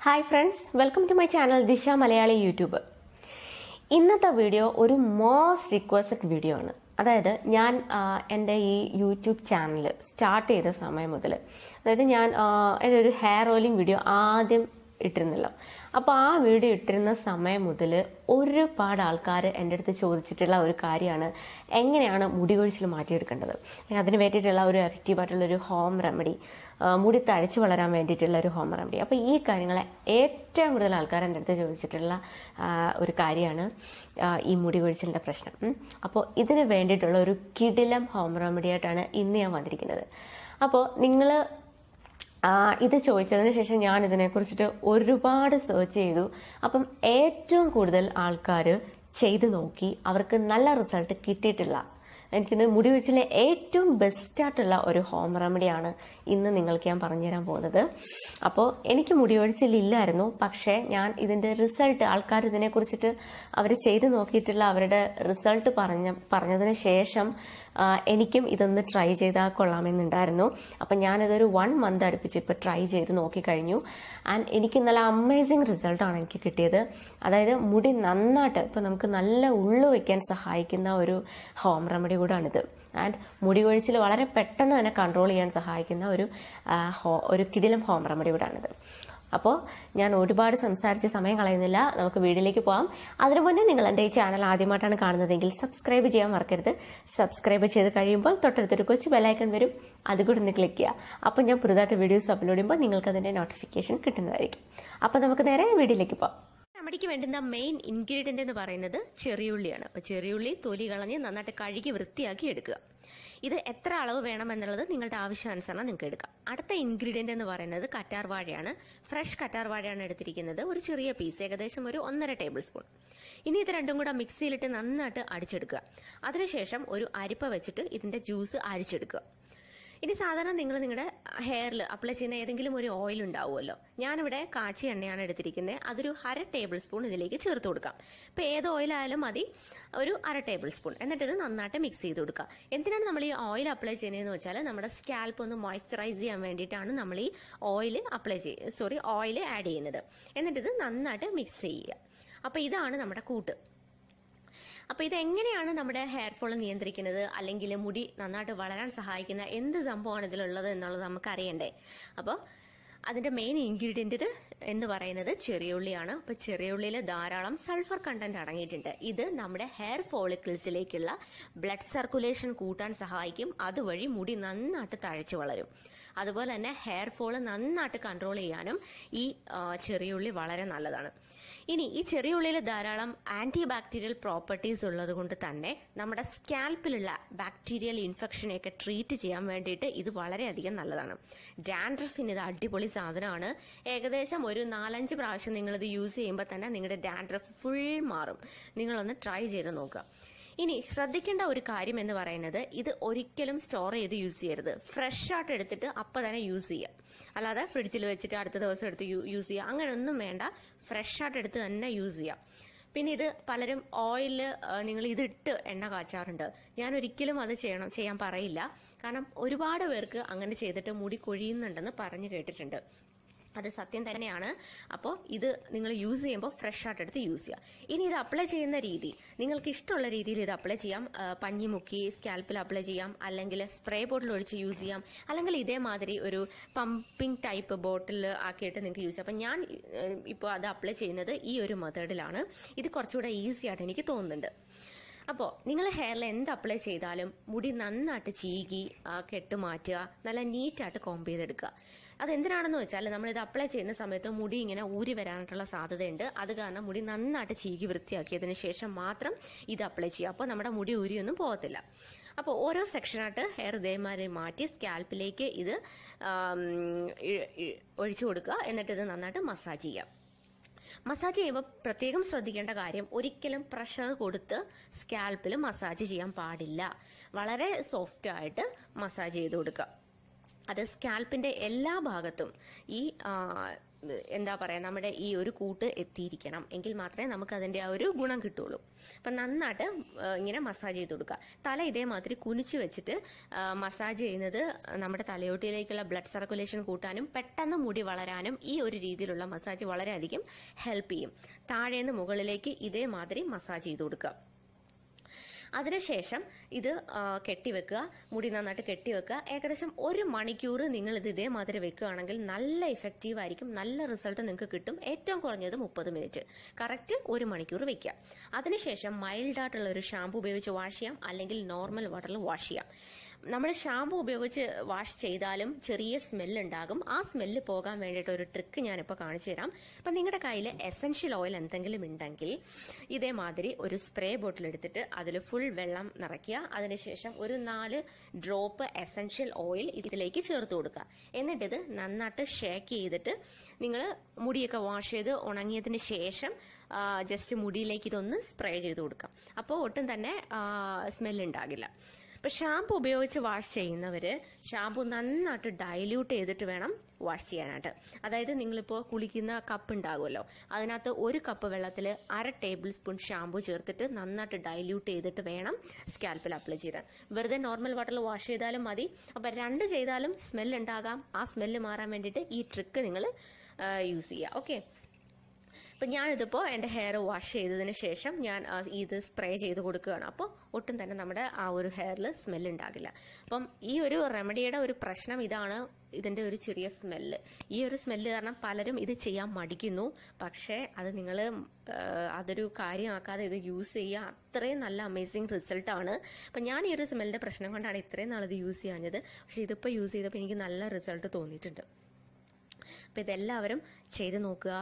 Hi friends welcome to my channel Disha Malayali YouTube ഇന്നത്തെ video ഒരു most requested video ആണ് അതായത് ഞാൻ ആ, എൻ്റെ ഈ യൂട്യൂബ് ചാനൽ സ്റ്റാർട്ട് ചെയ്ത സമയം മുതൽ അതായത് ഞാൻ ആ, എൻ്റെ ഒരു ഹെയർ ഓയിലിംഗ് വീഡിയോ ആദ്യം ഇട്ടിരുന്നല്ലോ അപ്പോൾ ആ വീഡിയോ ഇട്ടിരുന്ന സമയം മുതൽ ഒരുപാട് ആൾക്കാർ എൻ്റെ അടുത്ത് ചോദിച്ചിട്ടുള്ള ഒരു കാര്യമാണ് എങ്ങനെയാണ് മുടി കൊഴിച്ചിൽ മാറ്റിയെടുക്കേണ്ടത് അതിന് വേണ്ടിയിട്ടുള്ള ഒരു എഫക്റ്റീവ് ആയിട്ടുള്ള ഒരു ഹോം റെമഡി മുടി തഴച്ചു വളരാൻ വേണ്ടിയിട്ടുള്ള ഒരു ഹോം റെമഡി അപ്പോൾ ഈ കാര്യങ്ങളെ ഏറ്റവും കൂടുതൽ ആൾക്കാർ എൻ്റെ അടുത്ത് ചോദിച്ചിട്ടുള്ള ആ, ഒരു കാര്യമാണ് ആ, ഈ മുടി കൊഴിച്ചിലിൻ്റെ പ്രശ്നം ഉം. അപ്പോൾ ഇതിന് വേണ്ടിയിട്ടുള്ള ഒരു കിടിലം ഹോം റെമഡി ആയിട്ടാണ് ഇന്ന് ഞാൻ വന്നിരിക്കുന്നത് അപ്പോൾ നിങ്ങൾ ആ, ഇത് ചോദിച്ചതിന് ശേഷം ഞാൻ ഇതിനെക്കുറിച്ചിട്ട് ഒരുപാട് സെർച്ച് ചെയ്തു അപ്പം ഏറ്റവും കൂടുതൽ ആൾക്കാർ ചെയ്തു നോക്കി അവർക്ക് നല്ല റിസൾട്ട് കിട്ടിയിട്ടില്ല എനിക്കിന്ന് മുടി വെച്ചിലെ ഏറ്റവും ബെസ്റ്റ് ആയിട്ടുള്ള ഒരു ഹോം റെമഡിയാണ് ഇന്ന് നിങ്ങൾക്ക് ഞാൻ പറഞ്ഞുതരാൻ പോകുന്നത് അപ്പോൾ എനിക്ക് മുടി ഒഴിച്ചിലില്ലായിരുന്നു പക്ഷേ ഞാൻ ഇതിൻ്റെ റിസൾട്ട് ആൾക്കാർ ഇതിനെക്കുറിച്ചിട്ട് അവർ ചെയ്തു നോക്കിയിട്ടുള്ള അവരുടെ റിസൾട്ട് പറഞ്ഞ പറഞ്ഞതിന് ശേഷം ആ, എനിക്കും ഇതൊന്ന് ട്രൈ ചെയ്താൽ കൊള്ളാമെന്നുണ്ടായിരുന്നു അപ്പം ഞാനിതൊരു വൺ മന്ത് അടുപ്പിച്ച് ഇപ്പോൾ ട്രൈ ചെയ്ത് നോക്കിക്കഴിഞ്ഞു ആൻഡ് എനിക്ക് നല്ല അമേസിങ് റിസൾട്ടാണ് എനിക്ക് കിട്ടിയത് അതായത് മുടി നന്നായിട്ട് ഇപ്പം നമുക്ക് നല്ല ഉള്ളു വയ്ക്കാൻ സഹായിക്കുന്ന ഒരു ഹോം റെമഡി കൂടാണിത് ആൻഡ് മുടി കൊഴിച്ചിൽ വളരെ പെട്ടെന്ന് തന്നെ കൺട്രോൾ ചെയ്യാൻ സഹായിക്കുന്ന ഒരു ആ, ഹോ- ഒരു കിടിലം ഹോം റെമഡി കൂടാണിത് അപ്പോൾ ഞാൻ ഒരുപാട് സംസാരിച്ച് സമയം കളയുന്നില്ല നമുക്ക് വീഡിയോയിലേക്ക് പോകാം അതിനു മുന്നേ നിങ്ങൾ എൻ്റെ ഈ ചാനൽ ആദ്യമായിട്ടാണ് കാണുന്നതെങ്കിൽ സബ്സ്ക്രൈബ് ചെയ്യാൻ മറക്കരുത് സബ്സ്ക്രൈബ് ചെയ്ത് കഴിയുമ്പോൾ തൊട്ടടുത്തൊരു കൊച്ചു ബെലൈക്കൺ വരും അതുകൂടി ഒന്ന് ക്ലിക്ക് ചെയ്യുക അപ്പോൾ ഞാൻ പുതുതായിട്ട് വീഡിയോസ് അപ്ലോഡ് ചെയ്യുമ്പോൾ നിങ്ങൾക്ക് അതിൻ്റെ നോട്ടിഫിക്കേഷൻ കിട്ടുന്നതായിരിക്കും അപ്പോൾ നമുക്ക് നേരെ വീഡിയോയിലേക്ക് പോകാം റെമഡിക്ക് വേണ്ടുന്ന മെയിൻ ഇൻഗ്രീഡിയന്റ് എന്ന് പറയുന്നത് ചെറിയുള്ളിയാണ് അപ്പോൾ ചെറിയുള്ളി തൊലി കളഞ്ഞ് നന്നായിട്ട് കഴുകി വൃത്തിയാക്കി എടുക്കുക ഇത് എത്ര അളവ് വേണം എന്നുള്ളത് നിങ്ങളുടെ ആവശ്യാനുസരണം നിങ്ങൾക്ക് എടുക്കാം അടുത്ത ഇൻഗ്രീഡിയന്റ് എന്ന് പറയുന്നത് കറ്റാർ വാഴയാണ് ഫ്രഷ് കറ്റാർ വാഴയാണ് എടുത്തിരിക്കുന്നത് ഒരു ചെറിയ പീസ് ഏകദേശം ഒരു ഒന്നര ടേബിൾ സ്പൂൺ ഇനി ഇത് രണ്ടും കൂടെ മിക്സിയിലിട്ട് നന്നായിട്ട് അടിച്ചെടുക്കുക അതിനുശേഷം ഒരു അരിപ്പ വെച്ചിട്ട് ഇതിന്റെ ജ്യൂസ് അരിച്ചെടുക്കുക ഇനി സാധാരണ നിങ്ങൾ നിങ്ങളുടെ ഹെയറിൽ അപ്ലൈ ചെയ്യുന്ന ഏതെങ്കിലും ഒരു ഓയിൽ ഉണ്ടാവുമല്ലോ ഞാനിവിടെ കാച്ചി എണ്ണയാണ് എടുത്തിരിക്കുന്നത് അതൊരു അര ടേബിൾ സ്പൂൺ ഇതിലേക്ക് ചേർത്ത് കൊടുക്കാം ഇപ്പൊ ഏത് ഓയിലായാലും മതി ഒരു അര ടേബിൾ സ്പൂൺ എന്നിട്ട് ഇത് നന്നായിട്ട് മിക്സ് ചെയ്ത് കൊടുക്കുക എന്തിനാണ് നമ്മൾ ഈ ഓയിൽ അപ്ലൈ ചെയ്യുന്നതെന്ന് വെച്ചാൽ നമ്മുടെ സ്കാൽപ്പ് ഒന്ന് മോയ്സ്ചറൈസ് ചെയ്യാൻ വേണ്ടിയിട്ടാണ് നമ്മൾ ഈ ഓയിൽ അപ്ലൈ ചെയ്യുക സോറി ഓയിൽ ആഡ് ചെയ്യുന്നത് എന്നിട്ട് ഇത് നന്നായിട്ട് മിക്സ് ചെയ്യുക അപ്പൊ ഇതാണ് നമ്മുടെ കൂട്ട് അപ്പൊ ഇത് എങ്ങനെയാണ് നമ്മുടെ ഹെയർ ഫോൾ നിയന്ത്രിക്കുന്നത് അല്ലെങ്കിൽ മുടി നന്നായിട്ട് വളരാൻ സഹായിക്കുന്ന എന്ത് സംഭവമാണ് ഇതിലുള്ളത് എന്നുള്ളത് നമുക്ക് അറിയണ്ടേ അപ്പോൾ അതിന്റെ മെയിൻ ഇൻഗ്രീഡിയന്റ് ഇത് എന്ന് പറയുന്നത് ചെറിയുള്ളിയാണ് അപ്പൊ ചെറിയുള്ളിയിൽ ധാരാളം സൾഫർ കണ്ടന്റ് അടങ്ങിയിട്ടുണ്ട് ഇത് നമ്മുടെ ഹെയർ ഫോളിക്കിൾസിലേക്കുള്ള ബ്ലഡ് സർക്കുലേഷൻ കൂട്ടാൻ സഹായിക്കും അതുവഴി മുടി നന്നായിട്ട് തഴച്ചു വളരും അതുപോലെ തന്നെ ഹെയർ ഫോൾ നന്നായിട്ട് കൺട്രോൾ ചെയ്യാനും ഈ ആ, ചെറിയുള്ളി വളരെ നല്ലതാണ് ഇനി ഈ ചെറിയ ഉള്ളിൽ ധാരാളം ആന്റി ബാക്ടീരിയൽ പ്രോപ്പർട്ടീസ് ഉള്ളത് കൊണ്ട് തന്നെ നമ്മുടെ സ്കാൽപ്പിലുള്ള ബാക്ടീരിയൽ ഇൻഫെക്ഷനെയൊക്കെ ട്രീറ്റ് ചെയ്യാൻ വേണ്ടിയിട്ട് ഇത് വളരെയധികം നല്ലതാണ് ഡാൻഡ്രഫിന് ഇത് അടിപൊളി സാധനമാണ് ഏകദേശം ഒരു നാലഞ്ച് പ്രാവശ്യം നിങ്ങൾ ഇത് യൂസ് ചെയ്യുമ്പോൾ തന്നെ നിങ്ങളുടെ ഡാൻഡ്രഫ് ഫുൾ മാറും നിങ്ങളൊന്ന് ട്രൈ ചെയ്ത് നോക്കുക ഇനി ശ്രദ്ധിക്കേണ്ട ഒരു കാര്യം എന്ന് പറയുന്നത് ഇത് ഒരിക്കലും സ്റ്റോർ ചെയ്ത് യൂസ് ചെയ്യരുത് ഫ്രഷ് ആയിട്ട് എടുത്തിട്ട് അപ്പൊ തന്നെ യൂസ് ചെയ്യുക അല്ലാതെ ഫ്രിഡ്ജിൽ വെച്ചിട്ട് അടുത്ത ദിവസം എടുത്ത് യൂസ് ചെയ്യുക അങ്ങനെ ഒന്നും വേണ്ട ഫ്രഷ് ആയിട്ട് എടുത്ത് തന്നെ യൂസ് ചെയ്യാം പിന്നെ ഇത് പലരും ഓയില് നിങ്ങൾ ഇതിട്ട് എണ്ണ കാച്ചാറുണ്ട് ഞാൻ ഒരിക്കലും അത് ചെയ്യണം ചെയ്യാൻ പറയില്ല കാരണം ഒരുപാട് പേർക്ക് അങ്ങനെ ചെയ്തിട്ട് മുടി കൊഴിയുന്നുണ്ടെന്ന് പറഞ്ഞു കേട്ടിട്ടുണ്ട് അത് സത്യം തന്നെയാണ് അപ്പോൾ ഇത് നിങ്ങൾ യൂസ് ചെയ്യുമ്പോൾ ഫ്രഷ് ആയിട്ട് എടുത്ത് യൂസ് ചെയ്യുക ഇനി ഇത് അപ്ലൈ ചെയ്യുന്ന രീതി നിങ്ങൾക്ക് ഇഷ്ടമുള്ള രീതിയിൽ ഇത് അപ്ലൈ ചെയ്യാം ആ, പഞ്ഞി മുക്കി സ്കാൽപ്പിൽ അപ്ലൈ ചെയ്യാം അല്ലെങ്കിൽ സ്പ്രേ ബോട്ടിൽ ഒഴിച്ച് യൂസ് ചെയ്യാം അല്ലെങ്കിൽ ഇതേമാതിരി ഒരു പമ്പിംഗ് ടൈപ്പ് ബോട്ടിൽ ആക്കിയിട്ട് നിങ്ങൾക്ക് യൂസ് ചെയ്യാം അപ്പം ഞാൻ ഇപ്പോൾ അത് അപ്ലൈ ചെയ്യുന്നത് ഈ ഒരു മെത്തേഡിലാണ് ഇത് കുറച്ചുകൂടെ ഈസി ആയിട്ട് എനിക്ക് തോന്നുന്നുണ്ട് അപ്പോൾ നിങ്ങൾ ഹെയറിൽ എന്ത് അപ്ലൈ ചെയ്താലും മുടി നന്നായിട്ട് ചീകി ആ, കെട്ട് മാറ്റുക നല്ല നീറ്റായിട്ട് കോംബ് ചെയ്തെടുക്കുക അതെന്തിനാണെന്ന് വെച്ചാൽ നമ്മൾ ഇത് അപ്ലൈ ചെയ്യുന്ന സമയത്ത് മുടി ഇങ്ങനെ ഊരി വരാനായിട്ടുള്ള സാധ്യതയുണ്ട് അത് കാരണം മുടി നന്നായിട്ട് ചീകി വൃത്തിയാക്കിയതിന് ശേഷം മാത്രം ഇത് അപ്ലൈ ചെയ്യുക അപ്പോൾ നമ്മുടെ മുടി ഊരിയൊന്നും പോകത്തില്ല അപ്പോൾ ഓരോ സെക്ഷനായിട്ട് ഹെയർ ഇതേമാതിരി മാറ്റി സ്കാൽപ്പിലേക്ക് ഇത് ആം, ഇ- ഇ- ഒഴിച്ചു കൊടുക്കുക എന്നിട്ട് ഇത് നന്നായിട്ട് മസാജ് ചെയ്യുക മസാജ് ചെയ്യുമ്പോൾ പ്രത്യേകം ശ്രദ്ധിക്കേണ്ട കാര്യം ഒരിക്കലും പ്രഷർ കൊടുത്ത് സ്കാൽപ്പിൽ മസാജ് ചെയ്യാൻ പാടില്ല വളരെ സോഫ്റ്റ് ആയിട്ട് മസാജ് ചെയ്ത് കൊടുക്കുക അത് സ്കാൽപ്പിന്റെ എല്ലാ ഭാഗത്തും ഈ ആ, എന്താ പറയാ നമ്മുടെ ഈ ഒരു കൂട്ട് എത്തിയിരിക്കണം എങ്കിൽ മാത്രമേ നമുക്ക് അതിന്റെ ആ ഒരു ഗുണം കിട്ടുള്ളൂ അപ്പൊ നന്നായിട്ട് ആ, ഇങ്ങനെ മസാജ് ചെയ്ത് കൊടുക്കുക തല ഇതേമാതിരി കുനിച്ചു വെച്ചിട്ട് ആ, മസാജ് ചെയ്യുന്നത് നമ്മുടെ തലയോട്ടിയിലേക്കുള്ള ബ്ലഡ് സർക്കുലേഷൻ കൂട്ടാനും പെട്ടെന്ന് മുടി വളരാനും ഈ ഒരു രീതിയിലുള്ള മസാജ് വളരെയധികം ഹെൽപ്പ് ചെയ്യും താഴേന്ന് മുകളിലേക്ക് ഇതേമാതിരി മസാജ് ചെയ്ത് കൊടുക്കുക അതിനുശേഷം ഇത് ആ, കെട്ടിവെക്കുക മുടി നന്നായിട്ട് കെട്ടിവെക്കുക ഏകദേശം ഒരു മണിക്കൂർ നിങ്ങൾ ഇത് ഇതേമാതിരി വെക്കുകയാണെങ്കിൽ നല്ല ഇഫക്റ്റീവ് ആയിരിക്കും നല്ല റിസൾട്ട് നിങ്ങൾക്ക് കിട്ടും ഏറ്റവും കുറഞ്ഞത് മുപ്പത് മിനിറ്റ് കറക്റ്റ് ഒരു മണിക്കൂർ വെക്കുക അതിനുശേഷം മൈൽഡ് ആയിട്ടുള്ള ഒരു ഷാമ്പു ഉപയോഗിച്ച് വാഷ് ചെയ്യാം അല്ലെങ്കിൽ നോർമൽ വാട്ടറിൽ വാഷ് ചെയ്യാം നമ്മൾ ഷാമ്പു ഉപയോഗിച്ച് വാഷ് ചെയ്താലും ചെറിയ സ്മെല്ല് ഉണ്ടാകും ആ സ്മെല്ല് പോകാൻ വേണ്ടിയിട്ട് ഒരു ട്രിക്ക് ഞാനിപ്പോൾ കാണിച്ചു തരാം അപ്പം നിങ്ങളുടെ കയ്യിൽ എസൻഷ്യൽ ഓയിൽ എന്തെങ്കിലും ഉണ്ടെങ്കിൽ ഇതേമാതിരി ഒരു സ്പ്രേ ബോട്ടിൽ എടുത്തിട്ട് അതിൽ ഫുൾ വെള്ളം നിറയ്ക്കുക അതിനുശേഷം ഒരു നാല് ഡ്രോപ്പ് എസൻഷ്യൽ ഓയിൽ ഇതിലേക്ക് ചേർത്ത് കൊടുക്കുക എന്നിട്ട് ഇത് നന്നായിട്ട് ഷേക്ക് ചെയ്തിട്ട് നിങ്ങൾ മുടിയൊക്കെ വാഷ് ചെയ്ത് ഉണങ്ങിയതിന് ശേഷം ജസ്റ്റ് മുടിയിലേക്ക് ഇതൊന്ന് സ്പ്രേ ചെയ്ത് കൊടുക്കാം അപ്പോൾ ഒട്ടും തന്നെ സ്മെല്ല് ഉണ്ടാകില്ല ഇപ്പൊ ഷാമ്പു ഉപയോഗിച്ച് വാഷ് ചെയ്യുന്നവര് ഷാമ്പു നന്നായിട്ട് ഡൈല്യൂട്ട് ചെയ്തിട്ട് വേണം വാഷ് ചെയ്യാനായിട്ട് അതായത് നിങ്ങളിപ്പോൾ കുളിക്കുന്ന കപ്പ് ഉണ്ടാകുമല്ലോ അതിനകത്ത് ഒരു കപ്പ് വെള്ളത്തിൽ അര ടേബിൾ സ്പൂൺ ഷാമ്പു ചേർത്തിട്ട് നന്നായിട്ട് ഡൈല്യൂട്ട് ചെയ്തിട്ട് വേണം സ്കാൽപ്പിൽ അപ്ലൈ ചെയ്താൽ വെറുതെ നോർമൽ വാട്ടറിൽ വാഷ് ചെയ്താലും മതി അപ്പൊ രണ്ട് ചെയ്താലും സ്മെൽ ഉണ്ടാകാം ആ സ്മെല്ല് മാറാൻ വേണ്ടിയിട്ട് ഈ ട്രിക്ക് നിങ്ങൾ യൂസ് ചെയ്യുക ഓക്കെ അപ്പം ഞാനിതിപ്പോൾ എൻ്റെ ഹെയർ വാഷ് ചെയ്തതിന് ശേഷം ഞാൻ ആ, ഇത് സ്പ്രേ ചെയ്ത് കൊടുക്കുകയാണ് അപ്പോൾ ഒട്ടും തന്നെ നമ്മുടെ ആ ഒരു ഹെയറിൽ സ്മെൽ ഉണ്ടാകില്ല അപ്പം ഈ ഒരു റെമഡിയുടെ ഒരു പ്രശ്നം ഇതാണ് ഇതിൻ്റെ ഒരു ചെറിയ സ്മെല്ല് ഈ ഒരു സ്മെല്ല് കാരണം പലരും ഇത് ചെയ്യാൻ മടിക്കുന്നു പക്ഷേ അത് നിങ്ങൾ അതൊരു കാര്യമാക്കാതെ ഇത് യൂസ് ചെയ്യുക അത്രയും നല്ല അമേസിങ് റിസൾട്ടാണ് അപ്പം ഞാൻ ഈ ഒരു സ്മെല്ലിൻ്റെ പ്രശ്നം കൊണ്ടാണ് ഇത്രയും നാളത് യൂസ് ചെയ്യാഞ്ഞത് പക്ഷേ ഇതിപ്പോൾ യൂസ് ചെയ്തപ്പോൾ എനിക്ക് നല്ല റിസൾട്ട് തോന്നിയിട്ടുണ്ട് അപ്പം ഇതെല്ലാവരും ചെയ്ത് നോക്കുക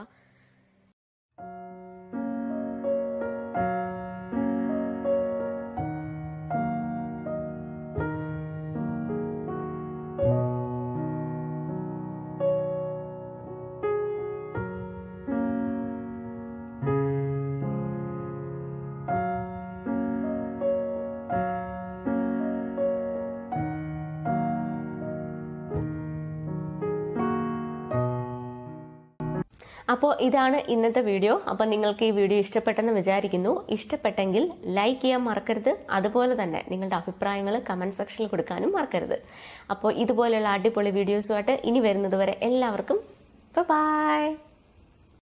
അപ്പോൾ ഇതാണ് ഇന്നത്തെ വീഡിയോ അപ്പോൾ നിങ്ങൾക്ക് ഈ വീഡിയോ ഇഷ്ടപ്പെട്ടെന്ന് വിചാരിക്കുന്നു ഇഷ്ടപ്പെട്ടെങ്കിൽ ലൈക്ക് ചെയ്യാൻ മറക്കരുത് അതുപോലെ തന്നെ നിങ്ങളുടെ അഭിപ്രായങ്ങൾ കമന്റ് സെക്ഷനിൽ കൊടുക്കാനും മറക്കരുത് അപ്പോൾ ഇതുപോലെയുള്ള അടിപൊളി വീഡിയോസുമായിട്ട് ഇനി വരുന്നത് വരെ എല്ലാവർക്കും ബൈ